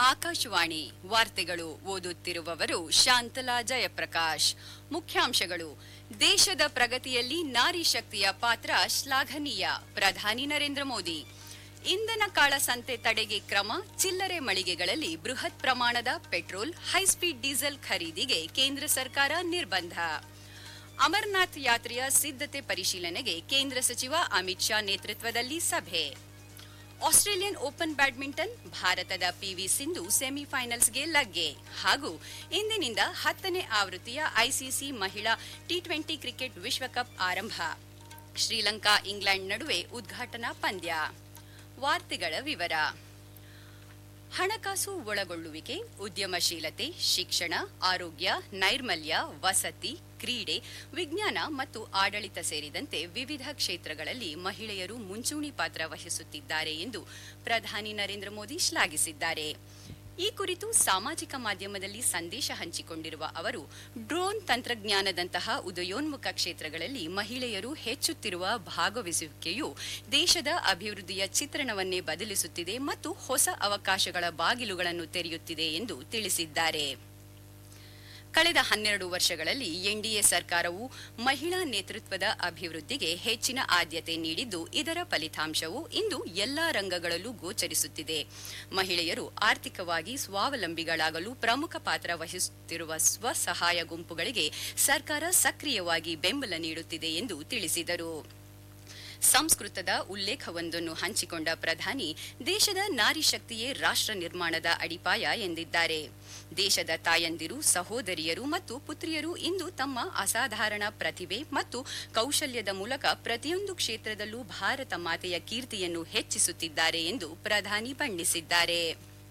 ಆಕಾಶವಾಣಿ ವಾರ್ತೆಗಳು ಓದುತ್ತಿರುವವರು ಶಾಂತಲಾ ಜಯಪ್ರಕಾಶ್ ಮುಖ್ಯಾಂಶಗಳು ದೇಶದ ಪ್ರಗತಿಯಲ್ಲಿ ನಾರಿ ಶಕ್ತಿಯ ಪಾತ್ರ ಶ್ಲಾಘನೀಯ ಪ್ರಧಾನಿ ನರೇಂದ್ರ ಮೋದಿ ಇಂಧನ ಕಾಳಸಂತೆ ತಡೆಗೆ ಕ್ರಮ ಚಿಲ್ಲರೆ ಮಳಿಗೆಗಳಲ್ಲಿ ಬೃಹತ್ ಪ್ರಮಾಣದ ಪೆಟ್ರೋಲ್ ಹೈಸ್ಪೀಡ್ ಡೀಸೆಲ್ ಖರೀದಿಗೆ ಕೇಂದ್ರ ಸರ್ಕಾರ ನಿರ್ಬಂಧ ಅಮರನಾಥ್ ಯಾತ್ರೆಯ ಸಿದ್ಧತೆ ಪರಿಶೀಲನೆಗೆ ಕೇಂದ್ರ ಸಚಿವ ಅಮಿತ್ ಶಾ ನೇತೃತ್ವದಲ್ಲಿ ಸಭೆ ಆಸ್ಟ್ರೇಲಿಯನ್ ಓಪನ್ ಬ್ಯಾಡ್ಮಿಂಟನ್ ಭಾರತದ ಪಿವಿ ಸಿಂಧು ಸೆಮಿಫೈನಲ್ಸ್ಗೆ ಲಗ್ಗೆ ಹಾಗೂ ಇಂದಿನಿಂದ ಹತ್ತನೇ ಆವೃತ್ತಿಯ ಐಸಿಸಿ ಮಹಿಳಾ ಟಿ ಟ್ವೆಂಟಿ ಕ್ರಿಕೆಟ್ ವಿಶ್ವಕಪ್ ಆರಂಭ ಶ್ರೀಲಂಕಾ ಇಂಗ್ಲೆಂಡ್ ನಡುವೆ ಉದ್ಘಾಟನಾ ಪಂದ್ಯ ವಾರ್ತೆಗಳ ವಿವರ ಹಣಕಾಸು ಒಳಗೊಳ್ಳುವಿಕೆ ಉದ್ಯಮಶೀಲತೆ ಶಿಕ್ಷಣ ಆರೋಗ್ಯ ನೈರ್ಮಲ್ಯ ವಸತಿ ಕ್ರೀಡೆ ವಿಜ್ಞಾನ ಮತ್ತು ಆಡಳಿತ ಸೇರಿದಂತೆ ವಿವಿಧ ಕ್ಷೇತ್ರಗಳಲ್ಲಿ ಮಹಿಳೆಯರು ಮುಂಚೂಣಿ ಪಾತ್ರ ವಹಿಸುತ್ತಿದ್ದಾರೆ ಎಂದು ಪ್ರಧಾನಿ ನರೇಂದ್ರ ಮೋದಿ ಶ್ಲಾಘಿಸಿದ್ದಾರೆ ಈ ಕುರಿತು ಸಾಮಾಜಿಕ ಮಾಧ್ಯಮದಲ್ಲಿ ಸಂದೇಶ ಹಂಚಿಕೊಂಡಿರುವ ಅವರು ಡ್ರೋನ್ ತಂತ್ರಜ್ಞಾನದಂತಹ ಉದಯೋನ್ಮುಖ ಕ್ಷೇತ್ರಗಳಲ್ಲಿ ಮಹಿಳೆಯರು ಹೆಚ್ಚುತ್ತಿರುವ ಭಾಗವಹಿಸುವಿಕೆಯು ದೇಶದ ಅಭಿವೃದ್ಧಿಯ ಚಿತ್ರಣವನ್ನೇ ಬದಲಿಸುತ್ತಿದೆ ಮತ್ತು ಹೊಸ ಅವಕಾಶಗಳ ಬಾಗಿಲುಗಳನ್ನು ತೆರೆಯುತ್ತಿದೆ ಎಂದು ತಿಳಿಸಿದ್ದಾರೆ ಕಳೆದ ಹನ್ನೆರಡು ವರ್ಷಗಳಲ್ಲಿ ಎನ್ಡಿಎ ಸರ್ಕಾರವು ಮಹಿಳಾ ನೇತೃತ್ವದ ಅಭಿವೃದ್ಧಿಗೆ ಹೆಚ್ಚಿನ ಆದ್ಯತೆ ನೀಡಿದ್ದು ಇದರ ಫಲಿತಾಂಶವು ಇಂದು ಎಲ್ಲಾ ರಂಗಗಳಲ್ಲೂ ಗೋಚರಿಸುತ್ತಿದೆ ಮಹಿಳೆಯರು ಆರ್ಥಿಕವಾಗಿ ಸ್ವಾವಲಂಬಿಗಳಾಗಲು ಪ್ರಮುಖ ಪಾತ್ರ ವಹಿಸುತ್ತಿರುವ ಸ್ವಸಹಾಯ ಗುಂಪುಗಳಿಗೆ ಸರ್ಕಾರ ಸಕ್ರಿಯವಾಗಿ ಬೆಂಬಲ ನೀಡುತ್ತಿದೆ ಎಂದು ತಿಳಿಸಿದರು ಸಂಸ್ಕೃತದ ಉಲ್ಲೇಖವೊಂದನ್ನು ಹಂಚಿಕೊಂಡ ಪ್ರಧಾನಿ ದೇಶದ ನಾರಿ ಶಕ್ತಿಯೇ ರಾಷ್ಟ್ರ ನಿರ್ಮಾಣದ ಅಡಿಪಾಯ ಎಂದಿದ್ದಾರೆ ದೇಶದ ತಾಯಂದಿರು ಸಹೋದರಿಯರು ಮತ್ತು ಪುತ್ರಿಯರು ಇಂದು ತಮ್ಮ ಅಸಾಧಾರಣ ಪ್ರತಿಭೆ ಮತ್ತು ಕೌಶಲ್ಯದ ಮೂಲಕ ಪ್ರತಿಯೊಂದು ಕ್ಷೇತ್ರದಲ್ಲೂ ಭಾರತ ಮಾತೆಯ ಕೀರ್ತಿಯನ್ನು ಹೆಚ್ಚಿಸುತ್ತಿದ್ದಾರೆ ಎಂದು ಪ್ರಧಾನಿ ಬಣ್ಣಿಸಿದ್ದಾರೆ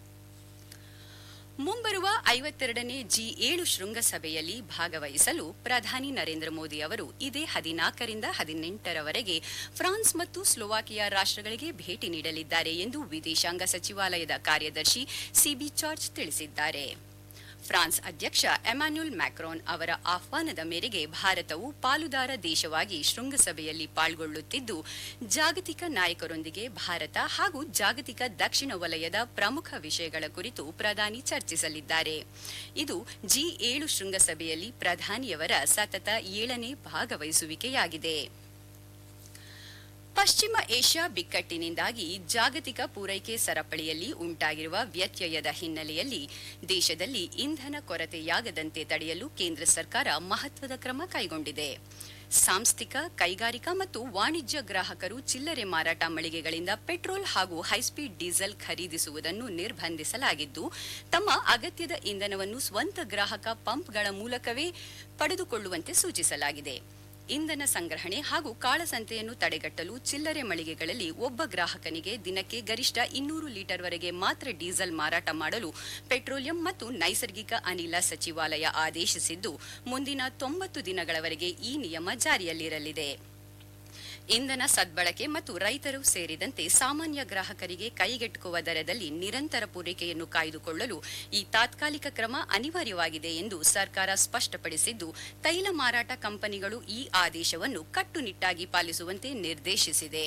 ಮುಂಬರುವ ಐವತ್ತೆರಡನೇ ಜಿ ಏಳು ಶೃಂಗಸಭೆಯಲ್ಲಿ ಭಾಗವಹಿಸಲು ಪ್ರಧಾನಿ ನರೇಂದ್ರ ಮೋದಿ ಅವರು ಇದೇ ಹದಿನಾಲ್ಕರಿಂದ ಹದಿನೆಂಟರವರೆಗೆ ಫ್ರಾನ್ಸ್ ಮತ್ತು ಸ್ಲೋವಾಕಿಯಾ ರಾಷ್ಟ್ರಗಳಿಗೆ ಭೇಟಿ ನೀಡಲಿದ್ದಾರೆ ಎಂದು ವಿದೇಶಾಂಗ ಸಚಿವಾಲಯದ ಕಾರ್ಯದರ್ಶಿ ಸಿಬಿ ಜಾರ್ಜ್ ತಿಳಿಸಿದ್ದಾರೆ ಫ್ರಾನ್ಸ್ ಅಧ್ಯಕ್ಷ ಎಮ್ಯಾನ್ಯುಲ್ ಮ್ಯಾಕ್ರಾನ್ ಅವರ ಆಹ್ವಾನದ ಮೇರೆಗೆ ಭಾರತವು ಪಾಲುದಾರ ದೇಶವಾಗಿ ಶೃಂಗಸಭೆಯಲ್ಲಿ ಪಾಲ್ಗೊಳ್ಳುತ್ತಿದ್ದು ಜಾಗತಿಕ ನಾಯಕರೊಂದಿಗೆ ಭಾರತ ಹಾಗೂ ಜಾಗತಿಕ ದಕ್ಷಿಣ ವಲಯದ ಪ್ರಮುಖ ವಿಷಯಗಳ ಕುರಿತು ಪ್ರಧಾನಿ ಚರ್ಚಿಸಲಿದ್ದಾರೆ ಇದು ಜಿ ಏಳು ಶೃಂಗಸಭೆಯಲ್ಲಿ ಪ್ರಧಾನಿಯವರ ಸತತ ಏಳನೇ ಭಾಗವಹಿಸುವಿಕೆಯಾಗಿದೆ ಪಶ್ಚಿಮ ಏಷ್ಯಾ ಬಿಕ್ಕಟ್ಟಿನಿಂದಾಗಿ ಜಾಗತಿಕ ಪೂರೈಕೆ ಸರಪಳಿಯಲ್ಲಿ ಉಂಟಾಗಿರುವ ವ್ಯತ್ಯಯದ ಹಿನ್ನೆಲೆಯಲ್ಲಿ ದೇಶದಲ್ಲಿ ಇಂಧನ ಕೊರತೆಯಾಗದಂತೆ ತಡೆಯಲು ಕೇಂದ್ರ ಸರ್ಕಾರ ಮಹತ್ವದ ಕ್ರಮ ಕೈಗೊಂಡಿದೆ ಸಾಂಸ್ಥಿಕ ಕೈಗಾರಿಕಾ ಮತ್ತು ವಾಣಿಜ್ಯ ಗ್ರಾಹಕರು ಚಿಲ್ಲರೆ ಮಾರಾಟ ಮಳಿಗೆಗಳಿಂದ ಪೆಟ್ರೋಲ್ ಹಾಗೂ ಹೈಸ್ಪೀಡ್ ಡೀಸೆಲ್ ಖರೀದಿಸುವುದನ್ನು ನಿರ್ಬಂಧಿಸಲಾಗಿದ್ದು ತಮ್ಮ ಅಗತ್ಯದ ಇಂಧನವನ್ನು ಸ್ವಂತ ಗ್ರಾಹಕ ಪಂಪ್ಗಳ ಮೂಲಕವೇ ಪಡೆದುಕೊಳ್ಳುವಂತೆ ಸೂಚಿಸಲಾಗಿದೆ ಇಂಧನ ಸಂಗ್ರಹಣೆ ಹಾಗೂ ಕಾಳಸಂತೆಯನ್ನು ತಡೆಗಟ್ಟಲು ಚಿಲ್ಲರೆ ಮಳಿಗೆಗಳಲ್ಲಿ ಒಬ್ಬ ಗ್ರಾಹಕನಿಗೆ ದಿನಕ್ಕೆ ಗರಿಷ್ಠ ಇನ್ನೂರು ಲೀಟರ್ವರೆಗೆ ಮಾತ್ರ ಡೀಸೆಲ್ ಮಾರಾಟ ಮಾಡಲು ಪೆಟ್ರೋಲಿಯಂ ಮತ್ತು ನೈಸರ್ಗಿಕ ಅನಿಲ ಸಚಿವಾಲಯ ಆದೇಶಿಸಿದ್ದು ಮುಂದಿನ ತೊಂಬತ್ತು ದಿನಗಳವರೆಗೆ ಈ ನಿಯಮ ಜಾರಿಯಲ್ಲಿರಲಿದೆ ಇಂಧನ ಸದ್ಬಳಕೆ ಮತ್ತು ರೈತರು ಸೇರಿದಂತೆ ಸಾಮಾನ್ಯ ಗ್ರಾಹಕರಿಗೆ ಕೈಗೆಟುಕುವ ದರದಲ್ಲಿ ನಿರಂತರ ಪೂರೈಕೆಯನ್ನು ಕಾಯ್ದುಕೊಳ್ಳಲು ಈ ತಾತ್ಕಾಲಿಕ ಕ್ರಮ ಅನಿವಾರ್ಯವಾಗಿದೆ ಎಂದು ಸರ್ಕಾರ ಸ್ಪಷ್ಟಪಡಿಸಿದ್ದು ತೈಲ ಮಾರಾಟ ಕಂಪನಿಗಳು ಈ ಆದೇಶವನ್ನು ಕಟ್ಟುನಿಟ್ಟಾಗಿ ಪಾಲಿಸುವಂತೆ ನಿರ್ದೇಶಿಸಿದೆ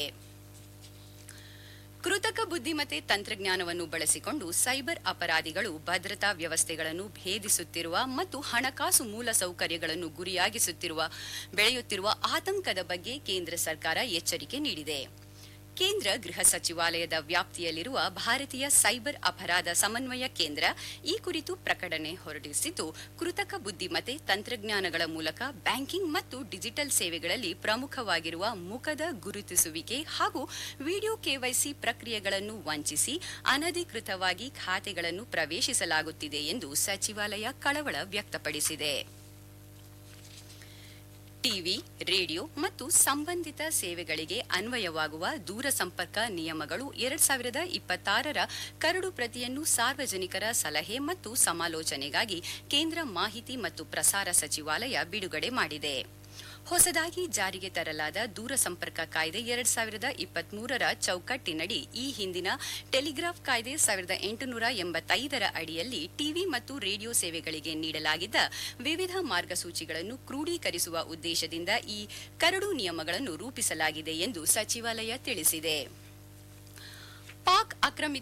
ಕೃತಕ ಬುದ್ಧಿಮತ್ತೆ ತಂತ್ರಜ್ಞಾನವನ್ನು ಬಳಸಿಕೊಂಡು ಸೈಬರ್ ಅಪರಾಧಿಗಳು ಭದ್ರತಾ ವ್ಯವಸ್ಥೆಗಳನ್ನು ಭೇದಿಸುತ್ತಿರುವ ಮತ್ತು ಹಣಕಾಸು ಮೂಲಸೌಕರ್ಯಗಳನ್ನು ಗುರಿಯಾಗಿಸುತ್ತಿರುವ ಬೆಳೆಯುತ್ತಿರುವ ಆತಂಕದ ಬಗ್ಗೆ ಕೇಂದ್ರ ಸರ್ಕಾರ ಎಚ್ಚರಿಕೆ ನೀಡಿದೆ ಕೇಂದ್ರ ಗೃಹ ಸಚಿವಾಲಯದ ವ್ಯಾಪ್ತಿಯಲ್ಲಿರುವ ಭಾರತೀಯ ಸೈಬರ್ ಅಪರಾಧ ಸಮನ್ವಯ ಕೇಂದ್ರ ಈ ಕುರಿತು ಪ್ರಕಟಣೆ ಹೊರಡಿಸಿದ್ದು ಕೃತಕ ಬುದ್ಧಿಮತ್ತೆ ತಂತ್ರಜ್ಞಾನಗಳ ಮೂಲಕ ಬ್ಯಾಂಕಿಂಗ್ ಮತ್ತು ಡಿಜಿಟಲ್ ಸೇವೆಗಳಲ್ಲಿ ಪ್ರಮುಖವಾಗಿರುವ ಮುಖದ ಗುರುತಿಸುವಿಕೆ ಹಾಗೂ ವಿಡಿಯೋ ಕೆವೈಸಿ ಪ್ರಕ್ರಿಯೆಗಳನ್ನು ವಂಚಿಸಿ ಅನಧಿಕೃತವಾಗಿ ಖಾತೆಗಳನ್ನು ಪ್ರವೇಶಿಸಲಾಗುತ್ತಿದೆ ಎಂದು ಸಚಿವಾಲಯ ಕಳವಳ ವ್ಯಕ್ತಪಡಿಸಿದೆ ಟಿವಿ ರೇಡಿಯೋ ಮತ್ತು ಸಂಬಂಧಿತ ಸೇವೆಗಳಿಗೆ ಅನ್ವಯವಾಗುವ ದೂರಸಂಪರ್ಕ ನಿಯಮಗಳು ಎರಡ್ ಸಾವಿರದ ಇಪ್ಪತ್ತಾರರ ಕರಡು ಪ್ರತಿಯನ್ನು ಸಾರ್ವಜನಿಕರ ಸಲಹೆ ಮತ್ತು ಸಮಾಲೋಚನೆಗಾಗಿ ಕೇಂದ್ರ ಮಾಹಿತಿ ಮತ್ತು ಪ್ರಸಾರ ಸಚಿವಾಲಯ ಬಿಡುಗಡೆ ಮಾಡಿದೆ ಹೊಸದಾಗಿ ಜಾರಿಗೆ ತರಲಾದ ದೂರಸಂಪರ್ಕ ಕಾಯ್ದೆ ಎರಡ್ ಸಾವಿರದ ಇಪ್ಪತ್ಮೂರರ ಚೌಕಟ್ಟಿನಡಿ ಈ ಹಿಂದಿನ ಟೆಲಿಗ್ರಾಫ್ ಕಾಯ್ದೆ ಸಾವಿರದ ಎಂಟುನೂರ ಎಂಬತ್ತೈದರ ಅಡಿಯಲ್ಲಿ ಟಿವಿ ಮತ್ತು ರೇಡಿಯೋ ಸೇವೆಗಳಿಗೆ ನೀಡಲಾಗಿದ್ದ ವಿವಿಧ ಮಾರ್ಗಸೂಚಿಗಳನ್ನು ಕ್ರೋಢೀಕರಿಸುವ ಉದ್ದೇಶದಿಂದ ಈ ಕರಡು ನಿಯಮಗಳನ್ನು ರೂಪಿಸಲಾಗಿದೆ ಎಂದು ಸಚಿವಾಲಯ ತಿಳಿಸಿದೆ ಪಾಕ್ ಆಕ್ರಮಿತ